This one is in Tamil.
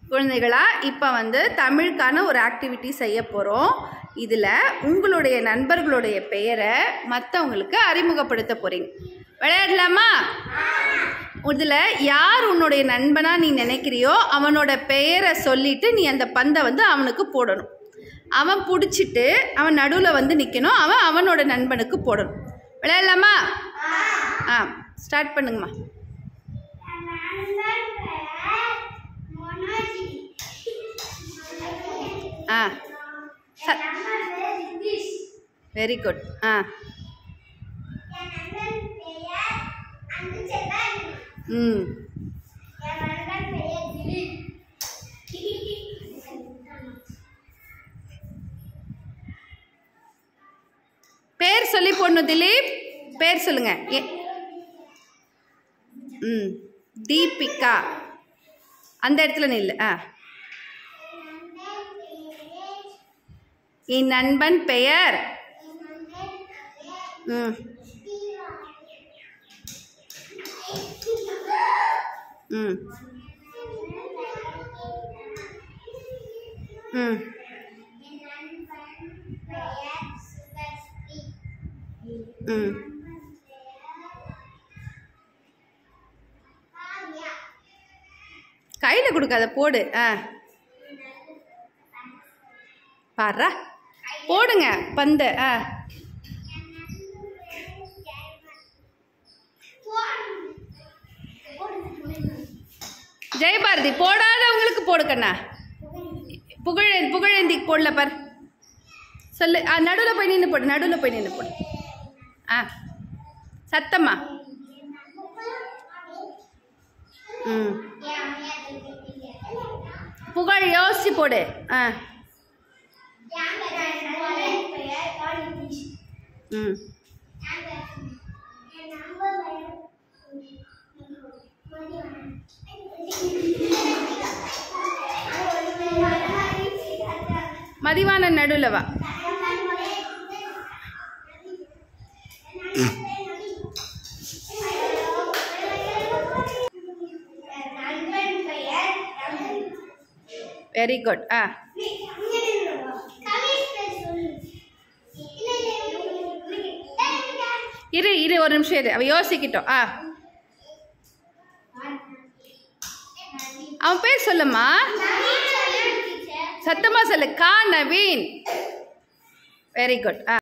குழந்தைகளா இப்போ வந்து தமிழுக்கான ஒரு ஆக்டிவிட்டி செய்ய போகிறோம் இதில் உங்களுடைய நண்பர்களுடைய பெயரை மற்றவங்களுக்கு அறிமுகப்படுத்த போகிறீங்க விளையாடலாமா இதில் யார் உன்னுடைய நண்பனா நீ நினைக்கிறியோ அவனோட பெயரை சொல்லிட்டு நீ அந்த பந்தை வந்து அவனுக்கு போடணும் அவன் பிடிச்சிட்டு அவன் நடுவில் வந்து நிற்கணும் அவன் அவனோட நண்பனுக்கு போடணும் விளையாடலாமா ஆ ஸ்டார்ட் பண்ணுங்கம்மா ஆ ச வெரி குட் ஆ ம் பேர் சொல்லி போடணும் திலீப் பேர் சொல்லுங்க எ- ம் தீபிகா அந்த இடத்துல நில்லு ஆ என் நண்பன் பெயர் ம் ம் ம் ம் கையில் கொடுக்காத போடு ஆ பாரா போடுங்க பந்து ஆ ஜெயபாரதி போடாதவங்களுக்கு போடு கண்ணா புகழ் புகழேந்திக்கு போடல பார் சொல்லு ஆ நடுவில் போய் நின்று போடு நடுவில் போய் நின்று போடு ஆ சத்தம்மா ம் புகழ் யோசிச்சு போடு ஆ ம் மதிவான நடுவில் வா வெரி குட் ஆ இரு இரு ஒரு நிமிஷம் இரு அவ யோசிக்கிட்டோம் ஆ அவன் பேர் சொல்லுமா சத்தமா சொல்லு கா நவீன் வெரி குட் ஆ